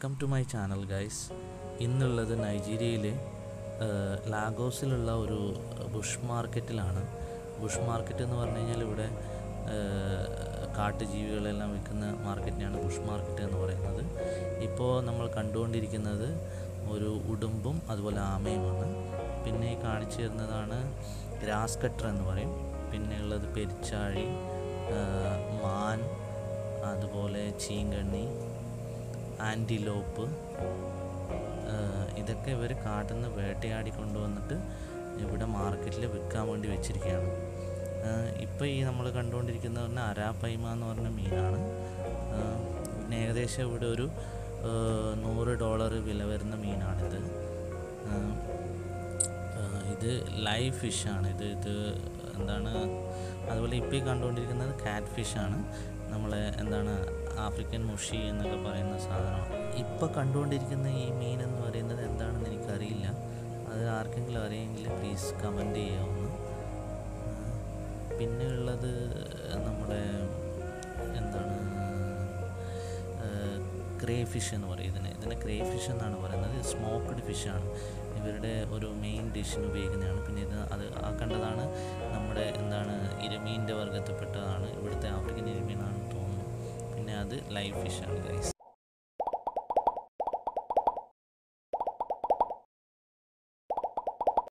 welcome to my channel guys ഇന്നുള്ളത് നൈജീരിയയിലെ ഏഹ്, ലാഗോസിലുള്ള ഒരു ബുഷ് മാർക്കറ്റിലാണ് ബുഷ് മാർക്കറ്റ് എന്ന് പറഞ്ഞു കഴിഞ്ഞാൽ ഇവിടെ ഏഹ്, കാട്ടുജീവികളെല്ലാം വിൽക്കുന്ന മാർക്കറ്റിനെയാണ് ബുഷ് മാർക്കറ്റ് എന്ന് പറയുന്നത് ഇപ്പോൾ നമ്മൾ കണ്ടുകൊണ്ടിരിക്കുന്നത് ഒരു ഉടുമ്പും അതുപോലെ ആമയുമാണ് പിന്നെ ഈ കാണിച്ചു തരുന്നതാണ് ഗ്രാസ് കട്ടർ എന്ന് പറയും പിന്നെ ഉള്ളത് പെരിച്ചാഴി ഏഹ്, മാൻ അതുപോലെ ചീങ്കണ്ണി ആൻറ്റിലോപ്പ് ഇതൊക്കെ ഇവർ കാട്ടിൽ നിന്ന് വേട്ടയാടി കൊണ്ടുവന്നിട്ട് ഇവിടെ മാർക്കറ്റിൽ വിൽക്കാൻ വേണ്ടി വെച്ചിരിക്കുകയാണ് ഇപ്പോൾ ഈ നമ്മൾ കണ്ടുകൊണ്ടിരിക്കുന്ന പറഞ്ഞാൽ അരാപ്പൈമ എന്ന് പറഞ്ഞ മീനാണ് ആഹ് പിന്നെ ഏകദേശം ഇവിടെ ഒരു ആഹ് നൂറ് ഡോളർ വില വരുന്ന മീനാണിത് ആഹ് ആഹ് ഇത് ലൈവ് ഫിഷാണ് ഇത് ഇത് എന്താണ് അതുപോലെ ഇപ്പോൾ ഈ കണ്ടുകൊണ്ടിരിക്കുന്നത് കാറ്റ് ഫിഷാണ് നമ്മളെ എന്താണ് ആഫ്രിക്കൻ മുഷി എന്നൊക്കെ പറയുന്ന സാധനമാണ് ഇപ്പോൾ കണ്ടുകൊണ്ടിരിക്കുന്ന ഈ മീൻ എന്ന് പറയുന്നത് എന്താണെന്ന് എനിക്കറിയില്ല അത് ആർക്കെങ്കിലും അറിയെങ്കിൽ പ്ലീസ് കമൻറ്റ് ചെയ്യാവുന്നു ആഹ് പിന്നെ ഉള്ളത് നമ്മുടെ എന്താണ് ക്രേ ഫിഷ് എന്ന് പറയും ഇതിനെ ഇതിനെ ക്രേ ഫിഷ് എന്നാണ് പറയുന്നത് സ്മോക്ക്ഡ് ഫിഷാണ് ഇവരുടെ ഒരു മെയിൻ ഡിഷിന് ഉപയോഗിക്കുന്നതാണ് പിന്നെ ഇത് അത് ആ കണ്ടതാണ് നമ്മുടെ എന്താണ് ഇരമീൻ്റെ വർഗത്തിൽപ്പെട്ടതാണ് ഇവിടുത്തെ ആഫ്രിക്കൻ ഇരമീനാണെന്ന് തോന്നുന്നു പിന്നെ അത് ലൈവ് ഫിഷാണ് ഗൈസ്